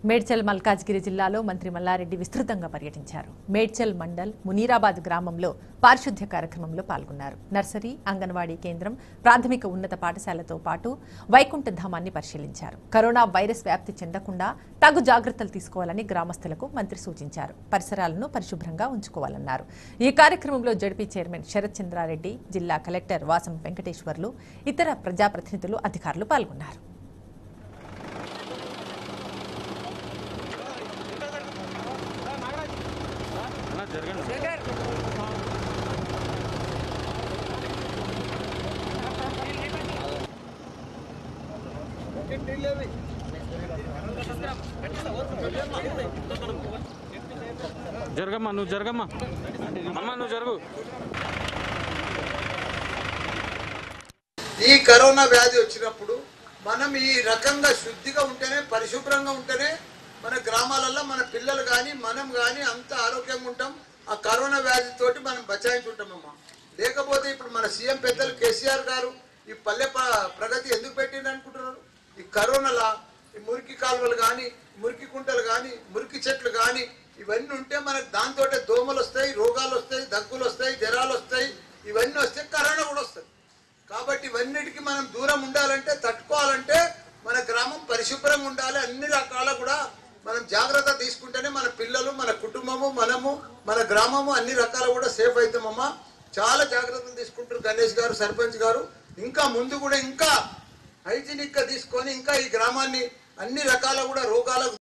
మేడ్చల్ మల్కాజ్గిరి జిల్లాలో మంత్రి మల్లారెడ్డి విస్తృతంగా పర్యటించారు మేడ్చల్ మండల్ మునీరాబాద్ గ్రామంలో పారిశుద్ధ్య కార్యక్రమంలో పాల్గొన్నారు నర్సరీ అంగన్వాడీ కేంద్రం ప్రాథమిక ఉన్నత పాఠశాలతో పాటు వైకుంఠ ధామాన్ని పరిశీలించారు కరోనా వైరస్ వ్యాప్తి చెందకుండా తగు జాగ్రత్తలు తీసుకోవాలని గ్రామస్తులకు మంత్రి సూచించారు పరిసరాలను పరిశుభ్రంగా ఉంచుకోవాలన్నారు ఈ కార్యక్రమంలో జడ్పీ చైర్మన్ శరత్ చంద్రారెడ్డి జిల్లా కలెక్టర్ వాసం వెంకటేశ్వర్లు ఇతర ప్రజాప్రతినిధులు అధికారులు పాల్గొన్నారు అన్న జరగండి జరగమ్మా నువ్వు జరగమ్మా అమ్మ నువ్వు జరుగు ఈ కరోనా వ్యాధి వచ్చినప్పుడు మనం ఈ రకంగా శుద్ధిగా ఉంటేనే పరిశుభ్రంగా ఉంటేనే మన గ్రామాలలో మన పిల్లలు కానీ మనం కానీ అంత ఆరోగ్యంగా ఉంటాం ఆ కరోనా వ్యాధితోటి మనం బచాయించుంటామమ్మా లేకపోతే ఇప్పుడు మన సీఎం పెద్దలు కేసీఆర్ గారు ఈ పల్లె ప్ర- ప్రగతి ఎందుకు పెట్టింది అనుకుంటున్నారు ఈ కరోనాలా ఈ మురికి కాలువలు కానీ మురికి కుంటలు కానీ మురికి చెట్లు కానీ ఇవన్నీ ఉంటే మనకు దాంతో దోమలు వస్తాయి రోగాలు వస్తాయి దగ్గులు వస్తాయి జ్వరాలు వస్తాయి ఇవన్నీ వస్తే కరోనా కూడా వస్తుంది కాబట్టి ఇవన్నిటికి మనం దూరం ఉండాలంటే తట్టుకోవాలంటే మన గ్రామం పరిశుభ్రంగా ఉండాలి అన్ని రకాల కూడా మనం జాగ్రత్త తీసుకుంటేనే మన పిల్లలు మన కుటుంబము మనము మన గ్రామము అన్ని రకాల కూడా సేఫ్ అవుతామమ్మా చాలా జాగ్రత్తలు తీసుకుంటారు గణేష్ గారు సర్పంచ్ గారు ఇంకా ముందు కూడా ఇంకా హైజీనిక్ గా తీసుకొని ఇంకా ఈ గ్రామాన్ని అన్ని రకాల కూడా రోగాలకు